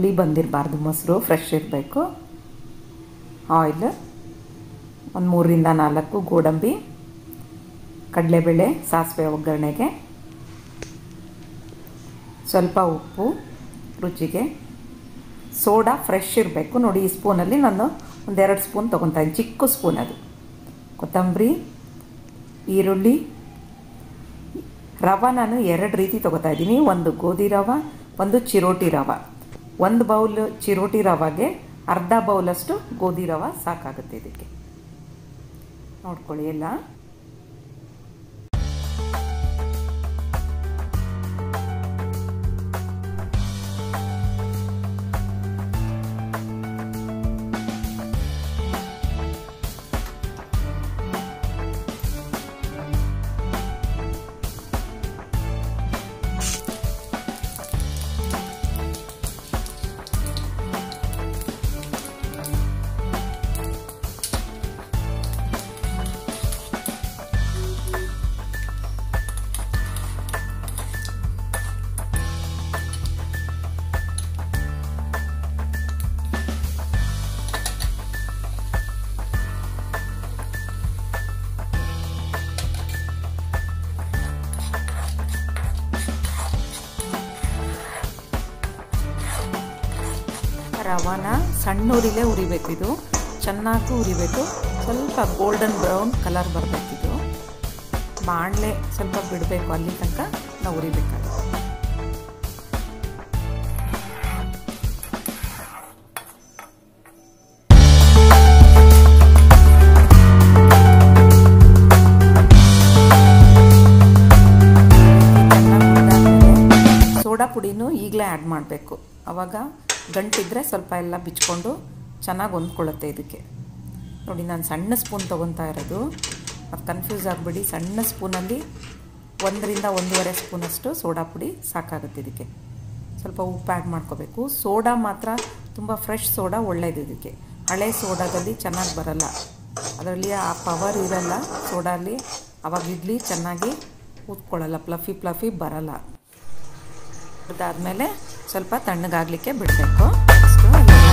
ಹುಳಿ ಬಂದಿರಬಾರ್ದು ಮೊಸರು ಫ್ರೆಶ್ ಇರಬೇಕು ಆಯಿಲ್ ಒಂದು ಮೂರರಿಂದ ನಾಲ್ಕು ಗೋಡಂಬಿ ಕಡಲೆಬೇಳೆ ಸಾಸಿವೆ ಒಗ್ಗರಣೆಗೆ ಸ್ವಲ್ಪ ಉಪ್ಪು ರುಚಿಗೆ ಸೋಡಾ ಫ್ರೆಶ್ ಇರಬೇಕು ನೋಡಿ ಈ ಸ್ಪೂನಲ್ಲಿ ನಾನು ಒಂದೆರಡು ಸ್ಪೂನ್ ತೊಗೊತಾ ಇದ್ದೀನಿ ಚಿಕ್ಕ ಸ್ಪೂನ್ ಅದು ಕೊತ್ತಂಬರಿ ಈರುಳ್ಳಿ ರವೆ ನಾನು ಎರಡು ರೀತಿ ತೊಗೋತಾ ಇದ್ದೀನಿ ಒಂದು ಗೋಧಿ ರವೆ ಒಂದು ಚಿರೋಟಿ ರವೆ ಒಂದು ಬೌಲ್ ಚಿರೋಟಿ ರವೆಗೆ ಅರ್ಧ ಬೌಲಷ್ಟು ಗೋಧಿ ರವೆ ಸಾಕಾಗುತ್ತೆ ಇದಕ್ಕೆ ನೋಡ್ಕೊಳ್ಳಿ ಎಲ್ಲ ರವಾನ ಸಣ್ಣ ಉರಿಲೇ ಉರಿಬೇಕು ಇದು ಚೆನ್ನಾಗಿ ಉರಿಬೇಕು ಸ್ವಲ್ಪ ಗೋಲ್ಡನ್ ಬ್ರೌನ್ ಕಲರ್ ಬರಬೇಕಿದು ಬಾಣಲೆ ಸ್ವಲ್ಪ ಬಿಡಬೇಕು ಅಲ್ಲಿ ತನಕ ನಾವು ಉರಿಬೇಕಾಗುತ್ತೆ ಸೋಡಾ ಪುಡಿನೂ ಈಗಲೇ ಆ್ಯಡ್ ಮಾಡಬೇಕು ಆವಾಗ ಗಂಟಿದ್ರೆ ಸ್ವಲ್ಪ ಎಲ್ಲ ಬಿಚ್ಕೊಂಡು ಚೆನ್ನಾಗಿ ಹೊಂದ್ಕೊಳ್ಳುತ್ತೆ ಇದಕ್ಕೆ ನೋಡಿ ನಾನು ಸಣ್ಣ ಸ್ಪೂನ್ ತೊಗೊತಾ ಇರೋದು ಅದು ಕನ್ಫ್ಯೂಸ್ ಆಗಿಬಿಡಿ ಸಣ್ಣ ಸ್ಪೂನಲ್ಲಿ ಒಂದರಿಂದ ಒಂದೂವರೆ ಸ್ಪೂನಷ್ಟು ಸೋಡಾ ಪುಡಿ ಸಾಕಾಗುತ್ತೆ ಇದಕ್ಕೆ ಸ್ವಲ್ಪ ಉಪ್ಪು ಆ್ಯಡ್ ಮಾಡ್ಕೋಬೇಕು ಸೋಡಾ ಮಾತ್ರ ತುಂಬ ಫ್ರೆಶ್ ಸೋಡಾ ಒಳ್ಳೇದು ಇದಕ್ಕೆ ಹಳೆ ಸೋಡಾದಲ್ಲಿ ಚೆನ್ನಾಗಿ ಬರಲ್ಲ ಅದರಲ್ಲಿ ಆ ಪವರ್ ಇರಲ್ಲ ಸೋಡಾಲಿ ಅವಾಗ ಇಡ್ಲಿ ಚೆನ್ನಾಗಿ ಊದ್ಕೊಳ್ಳಲ್ಲ ಪ್ಲಫಿ ಪ್ಲಫಿ ಬರಲ್ಲ ಅದಾದಮೇಲೆ ಸ್ವಲ್ಪ ತಣ್ಣಗಾಗಲಿಕ್ಕೆ ಬಿಡಬೇಕು ನೆಕ್ಸ್ಟು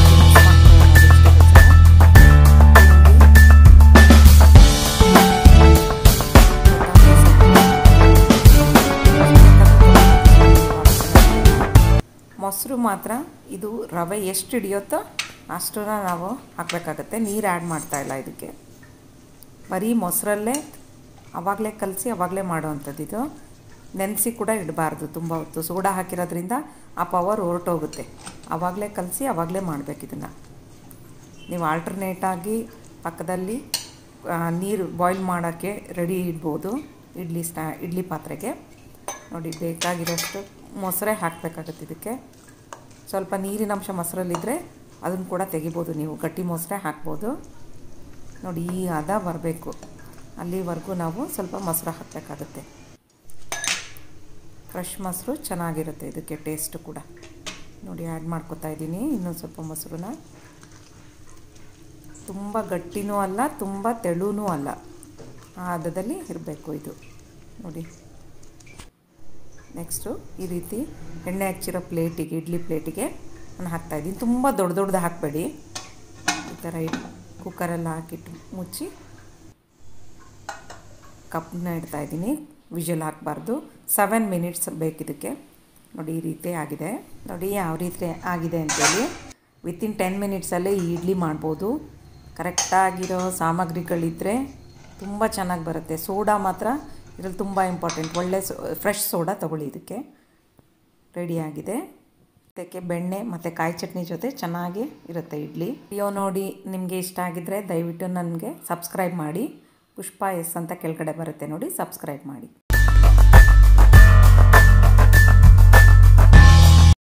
ಮೊಸರು ಮಾತ್ರ ಇದು ರವೆ ಎಷ್ಟು ಹಿಡಿಯುತ್ತೋ ಅಷ್ಟನ್ನ ನಾವು ಹಾಕಬೇಕಾಗತ್ತೆ ನೀರು ಆ್ಯಡ್ ಮಾಡ್ತಾಯಿಲ್ಲ ಇದಕ್ಕೆ ಬರೀ ಮೊಸರಲ್ಲೇ ಆವಾಗಲೇ ಕಲಸಿ ಆವಾಗಲೇ ಮಾಡೋವಂಥದ್ದು ಇದು ನೆನೆಸಿ ಕೂಡ ಇಡಬಾರ್ದು ತುಂಬ ಹೊತ್ತು ಸೋಡಾ ಹಾಕಿರೋದ್ರಿಂದ ಆ ಪವರ್ ಹೊರಟೋಗುತ್ತೆ ಆವಾಗಲೇ ಕಲಸಿ ಆವಾಗಲೇ ಮಾಡಬೇಕು ಇದನ್ನು ನೀವು ಆಲ್ಟರ್ನೇಟಾಗಿ ಪಕ್ಕದಲ್ಲಿ ನೀರು ಬಾಯ್ಲ್ ಮಾಡೋಕ್ಕೆ ರೆಡಿ ಇಡ್ಬೋದು ಇಡ್ಲಿ ಸ್ಟಾ ಇಡ್ಲಿ ಪಾತ್ರೆಗೆ ನೋಡಿ ಬೇಕಾಗಿರೋಷ್ಟು ಮೊಸರೇ ಹಾಕಬೇಕಾಗತ್ತೆ ಇದಕ್ಕೆ ಸ್ವಲ್ಪ ನೀರಿನಂಶ ಮೊಸರಲ್ಲಿದ್ದರೆ ಅದನ್ನು ಕೂಡ ತೆಗಿಬೋದು ನೀವು ಗಟ್ಟಿ ಮೊಸರೇ ಹಾಕ್ಬೋದು ನೋಡಿ ಈ ಹದ ಬರಬೇಕು ಅಲ್ಲಿವರೆಗೂ ನಾವು ಸ್ವಲ್ಪ ಮೊಸರು ಹಾಕಬೇಕಾಗುತ್ತೆ ಫ್ರೆಶ್ ಮೊಸರು ಚೆನ್ನಾಗಿರುತ್ತೆ ಇದಕ್ಕೆ ಟೇಸ್ಟು ಕೂಡ ನೋಡಿ ಆ್ಯಡ್ ಮಾಡ್ಕೊತಾ ಇದ್ದೀನಿ ಇನ್ನೂ ಸ್ವಲ್ಪ ಮೊಸರನ್ನ ತುಂಬ ಗಟ್ಟಿನೂ ಅಲ್ಲ ತುಂಬ ತೆಳುನೂ ಅಲ್ಲ ಆ ಹದದಲ್ಲಿ ಇರಬೇಕು ಇದು ನೋಡಿ ನೆಕ್ಸ್ಟು ಈ ರೀತಿ ಎಣ್ಣೆ ಹಚ್ಚಿರೋ ಪ್ಲೇಟಿಗೆ ಇಡ್ಲಿ ಪ್ಲೇಟಿಗೆ ನಾನು ಹಾಕ್ತಾಯಿದ್ದೀನಿ ತುಂಬ ದೊಡ್ಡ ದೊಡ್ಡದು ಹಾಕಬೇಡಿ ಈ ಥರ ಇಟ್ಟು ಕುಕ್ಕರೆಲ್ಲ ಹಾಕಿಟ್ಟು ಮುಚ್ಚಿ ಕಪ್ನ ಇಡ್ತಾಯಿದ್ದೀನಿ ವಿಷಲ್ ಹಾಕಬಾರ್ದು ಸೆವೆನ್ ಮಿನಿಟ್ಸ್ ಬೇಕಿದಕ್ಕೆ ನೋಡಿ ಈ ರೀತಿ ಆಗಿದೆ ನೋಡಿ ಯಾವ ರೀತಿ ಆಗಿದೆ ಅಂತೇಳಿ ವಿತಿನ್ ಟೆನ್ ಮಿನಿಟ್ಸಲ್ಲೇ ಈ ಇಡ್ಲಿ ಮಾಡ್ಬೋದು ಕರೆಕ್ಟಾಗಿರೋ ಸಾಮಗ್ರಿಗಳಿದ್ದರೆ ತುಂಬ ಚೆನ್ನಾಗಿ ಬರುತ್ತೆ ಸೋಡಾ ಮಾತ್ರ ಇದರಲ್ಲಿ ತುಂಬ ಇಂಪಾರ್ಟೆಂಟ್ ಒಳ್ಳೆ ಸೋ ಫ್ರೆಶ್ ಸೋಡಾ ತೊಗೊಳ್ಳಿ ಇದಕ್ಕೆ ರೆಡಿಯಾಗಿದೆ ಇದಕ್ಕೆ ಬೆಣ್ಣೆ ಮತ್ತು ಕಾಯಿ ಚಟ್ನಿ ಜೊತೆ ಚೆನ್ನಾಗಿ ಇರುತ್ತೆ ಇಡ್ಲಿ ವಿಡಿಯೋ ನೋಡಿ ನಿಮಗೆ ಇಷ್ಟ ಆಗಿದ್ದರೆ ದಯವಿಟ್ಟು ನನಗೆ ಸಬ್ಸ್ಕ್ರೈಬ್ ಮಾಡಿ ಪುಷ್ಪ ಎಸ್ ಅಂತ ಕೆಳಗಡೆ ಬರುತ್ತೆ ನೋಡಿ ಸಬ್ಸ್ಕ್ರೈಬ್ ಮಾಡಿ